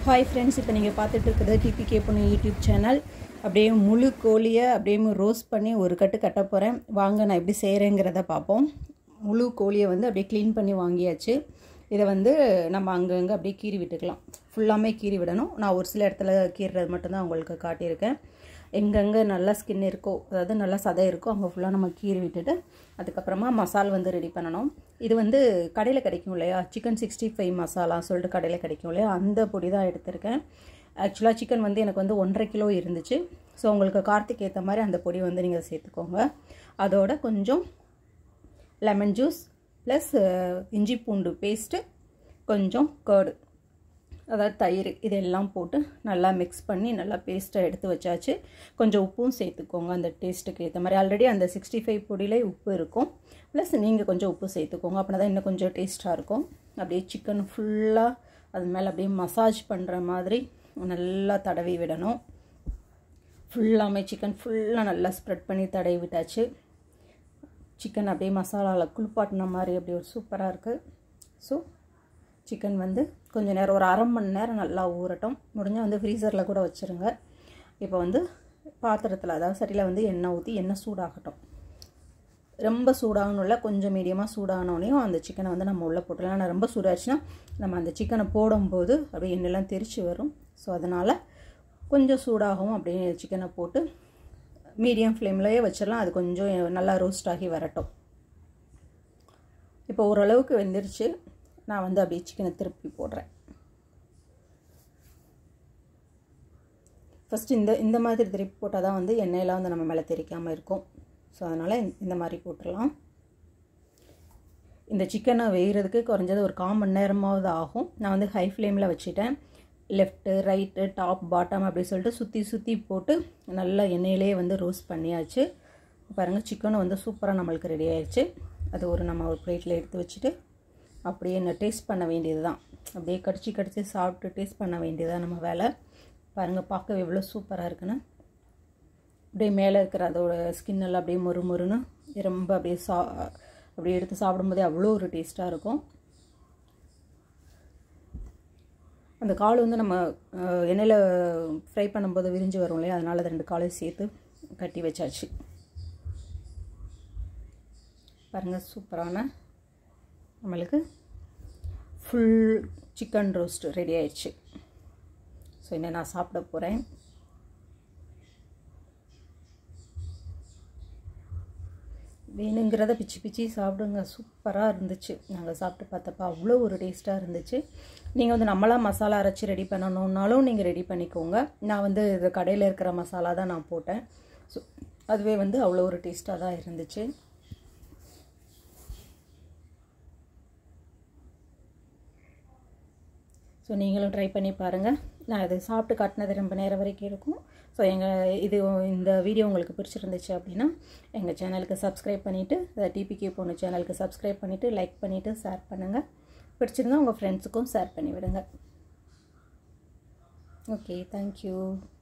hi friends இப்போ நீங்கள் பார்த்துட்டு இருக்கிறது டிபிகே பொண்ணு யூடியூப் சேனல் அப்படியே முழு கோழியை அப்படியே ரோஸ்ட் பண்ணி ஒரு கட்டு கட்ட போகிறேன் வாங்க நான் எப்படி செய்கிறேங்கிறத பார்ப்போம் முழு கோழியை வந்து அப்படியே க்ளீன் பண்ணி வாங்கியாச்சு இதை வந்து நம்ம அங்கங்கே அப்படியே கீறி விட்டுக்கலாம் ஃபுல்லாமே கீறி விடணும் நான் ஒரு சில இடத்துல கீறுறது மட்டும்தான் உங்களுக்கு காட்டியிருக்கேன் எங்கெங்கே நல்லா ஸ்கின் இருக்கோ அதாவது நல்லா சதை இருக்கோ அங்கே ஃபுல்லாக நம்ம கீறி விட்டுட்டு அதுக்கப்புறமா மசால் வந்து ரெடி பண்ணணும் இது வந்து கடையில் கிடைக்கும் இல்லையா சிக்கன் சிக்ஸ்டி ஃபைவ் மசாலா சொல்லிட்டு கடையில் கிடைக்கும் இல்லையா அந்த பொடி தான் எடுத்திருக்கேன் ஆக்சுவலாக சிக்கன் வந்து எனக்கு வந்து ஒன்றரை கிலோ இருந்துச்சு ஸோ உங்களுக்கு கார்த்திக் ஏற்ற மாதிரி அந்த பொடி வந்து நீங்கள் சேர்த்துக்கோங்க அதோட கொஞ்சம் லெமன் ஜூஸ் ப்ளஸ் இஞ்சி பூண்டு பேஸ்ட்டு கொஞ்சம் கேர்டு அதாவது தயிர் இதெல்லாம் போட்டு நல்லா மிக்ஸ் பண்ணி நல்லா பேஸ்ட்டை எடுத்து வச்சாச்சு கொஞ்சம் உப்பும் சேர்த்துக்கோங்க அந்த டேஸ்ட்டுக்கு ஏற்ற மாதிரி ஆல்ரெடி அந்த சிக்ஸ்டி ஃபைவ் பொடியிலே உப்பு இருக்கும் ப்ளஸ் நீங்கள் கொஞ்சம் உப்பு சேர்த்துக்கோங்க அப்படின்னா தான் இன்னும் கொஞ்சம் டேஸ்ட்டாக இருக்கும் அப்படியே சிக்கன் ஃபுல்லாக அது மேலே அப்படியே மசாஜ் பண்ணுற மாதிரி நல்லா தடவி விடணும் ஃபுல்லாமே சிக்கன் ஃபுல்லாக நல்லா ஸ்ப்ரெட் பண்ணி தடவி விட்டாச்சு சிக்கன் அப்படியே மசாலாவில் குளிப்பாட்டின மாதிரி அப்படி ஒரு சூப்பராக இருக்குது ஸோ சிக்கன் வந்து கொஞ்சம் நேரம் ஒரு அரை மணி நேரம் நல்லா ஊறட்டும் முடிஞ்சால் வந்து ஃப்ரீசரில் கூட வச்சுருங்க இப்போ வந்து பாத்திரத்தில் அதாவது சட்டியில் வந்து எண்ணெய் ஊற்றி எண்ணெய் சூடாகட்டும் ரொம்ப சூடாகணும்ல கொஞ்சம் மீடியமாக சூடானோடனையும் அந்த சிக்கனை வந்து நம்ம உள்ளே போட்டுடலாம் ஆனால் ரொம்ப சூடாச்சுன்னா நம்ம அந்த சிக்கனை போடும்போது அப்படியே எண்ணெய்லாம் தெரிச்சு வரும் ஸோ அதனால் கொஞ்சம் சூடாகவும் அப்படியே சிக்கனை போட்டு மீடியம் ஃப்ளேம்லேயே வச்சிடலாம் அது கொஞ்சம் நல்லா ரோஸ்ட் ஆகி வரட்டும் இப்போ ஓரளவுக்கு வெந்துருச்சு நான் வந்து அப்படியே சிக்கனை திருப்பி போடுறேன் ஃபஸ்ட்டு இந்த இந்த மாதிரி திருப்பி போட்டால் தான் வந்து எண்ணெயெல்லாம் வந்து நம்ம மேலே தெரிக்காமல் இருக்கும் ஸோ அதனால் இந்த மாதிரி போட்டுடலாம் இந்த சிக்கனை வேகிறதுக்கு குறைஞ்சது ஒரு கால் மணி நேரமாவது ஆகும் நான் வந்து ஹை ஃப்ளேமில் வச்சுட்டேன் லெஃப்ட்டு ரைட்டு டாப் பாட்டம் அப்படி சொல்லிட்டு சுற்றி சுற்றி போட்டு நல்லா எண்ணெயிலே வந்து ரோஸ்ட் பண்ணியாச்சு பாருங்கள் சிக்கனும் வந்து சூப்பராக நம்மளுக்கு ரெடி ஆயிடுச்சு அது ஒரு நம்ம ஒரு பிளேட்டில் எடுத்து வச்சுட்டு அப்படியே என்ன டேஸ்ட் பண்ண வேண்டியது தான் அப்படியே கடிச்சு கடிச்சு சாப்பிட்டு டேஸ்ட் பண்ண வேண்டியது நம்ம வேலை பாருங்கள் பார்க்க எவ்வளோ சூப்பராக இருக்குன்னு அப்படியே மேலே இருக்கிற அதோட ஸ்கின் எல்லாம் அப்படியே மொறு மொறுன்னு ரொம்ப அப்படியே சா அப்படியே எடுத்து சாப்பிடும்போதே அவ்வளோ ஒரு டேஸ்ட்டாக இருக்கும் அந்த கால் வந்து நம்ம எண்ணெயில் ஃப்ரை பண்ணும்போது விரிஞ்சு வரும் இல்லையா அதனால் அது ரெண்டு காலையும் சேர்த்து கட்டி வச்சாச்சு பாருங்கள் சூப்பரான நம்மளுக்கு ஃபுல் சிக்கன் ரோஸ்ட் ரெடி ஆயிடுச்சு ஸோ என்ன நான் சாப்பிட போகிறேன் வேணுங்கிறத பிச்சு பிச்சு சாப்பிடுங்க சூப்பராக இருந்துச்சு நாங்கள் சாப்பிட்டு பார்த்தப்ப அவ்வளோ ஒரு டேஸ்ட்டாக இருந்துச்சு நீங்கள் வந்து நம்மளாம் மசாலா அரைச்சி ரெடி பண்ணணுன்னாலும் நீங்கள் ரெடி பண்ணிக்கோங்க நான் வந்து இது கடையில் இருக்கிற மசாலா தான் நான் போட்டேன் ஸோ அதுவே வந்து அவ்வளோ ஒரு டேஸ்ட்டாக தான் இருந்துச்சு ஸோ நீங்களும் ட்ரை பண்ணி பாருங்கள் நான் இது சாப்பிட்டு காட்டினது ரொம்ப நேரம் வரைக்கும் இருக்கும் ஸோ எங்கள் இது இந்த வீடியோ உங்களுக்கு பிடிச்சிருந்துச்சு அப்படின்னா எங்கள் சேனலுக்கு சப்ஸ்கிரைப் பண்ணிவிட்டு டிபிகே போன சேனலுக்கு சப்ஸ்கிரைப் பண்ணிவிட்டு லைக் பண்ணிவிட்டு ஷேர் பண்ணுங்கள் பிடிச்சிருந்தா உங்கள் ஃப்ரெண்ட்ஸுக்கும் ஷேர் பண்ணி விடுங்க ஓகே தேங்க்யூ